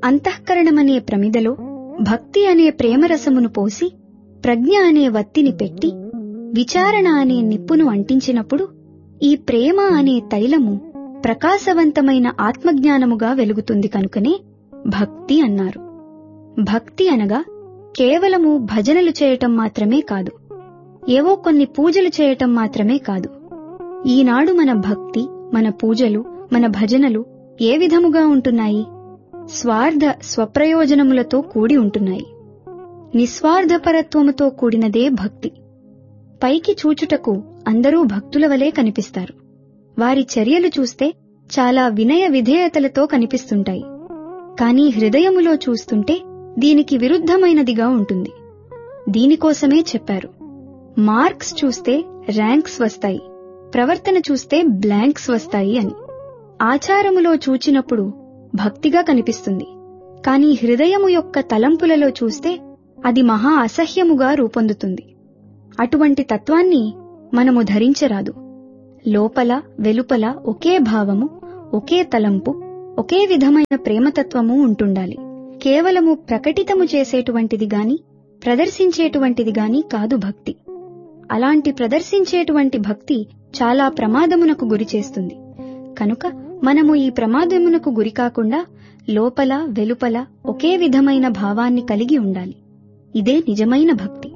అంతఃకరణమనే ప్రమిదలో భక్తి అనే ప్రేమరసమును పోసి ప్రజ్ఞ అనే వత్తిని పెట్టి విచారణ అనే నిప్పును అంటించినప్పుడు ఈ ప్రేమ అనే తైలము ప్రకాశవంతమైన ఆత్మజ్ఞానముగా వెలుగుతుంది కనుకనే భక్తి అన్నారు భక్తి అనగా కేవలము భజనలు చేయటం మాత్రమే కాదు ఏవో కొన్ని పూజలు చేయటం మాత్రమే కాదు ఈనాడు మన భక్తి మన పూజలు మన భజనలు ఏ విధముగా ఉంటున్నాయి స్వార్థ స్వప్రయోజనములతో కూడి ఉంటున్నాయి నిస్వార్థపరత్వముతో కూడినదే భక్తి పైకి చూచుటకు అందరూ భక్తుల వలె కనిపిస్తారు వారి చర్యలు చూస్తే చాలా వినయ విధేయతలతో కనిపిస్తుంటాయి కానీ హృదయములో చూస్తుంటే దీనికి విరుద్ధమైనదిగా ఉంటుంది దీనికోసమే చెప్పారు మార్క్స్ చూస్తే ర్యాంక్స్ వస్తాయి ప్రవర్తన చూస్తే బ్లాంక్స్ వస్తాయి అని ఆచారములో చూచినప్పుడు భక్తిగా కనిపిస్తుంది కాని హృదయము యొక్క తలంపులలో చూస్తే అది మహా అసహ్యముగా రూపొందుతుంది అటువంటి తత్వాన్ని మనము ధరించరాదు లోపల వెలుపల ఒకే భావము ఒకే తలంపు ఒకే విధమైన ప్రేమతత్వము ఉంటుండాలి కేవలము ప్రకటితము చేసేటువంటిది గాని ప్రదర్శించేటువంటిది గాని కాదు భక్తి అలాంటి ప్రదర్శించేటువంటి భక్తి చాలా ప్రమాదమునకు గురి చేస్తుంది కనుక మనము ఈ ప్రమాదమునకు గురి కాకుండా లోపల వెలుపల ఒకే విధమైన భావాన్ని కలిగి ఉండాలి ఇదే నిజమైన భక్తి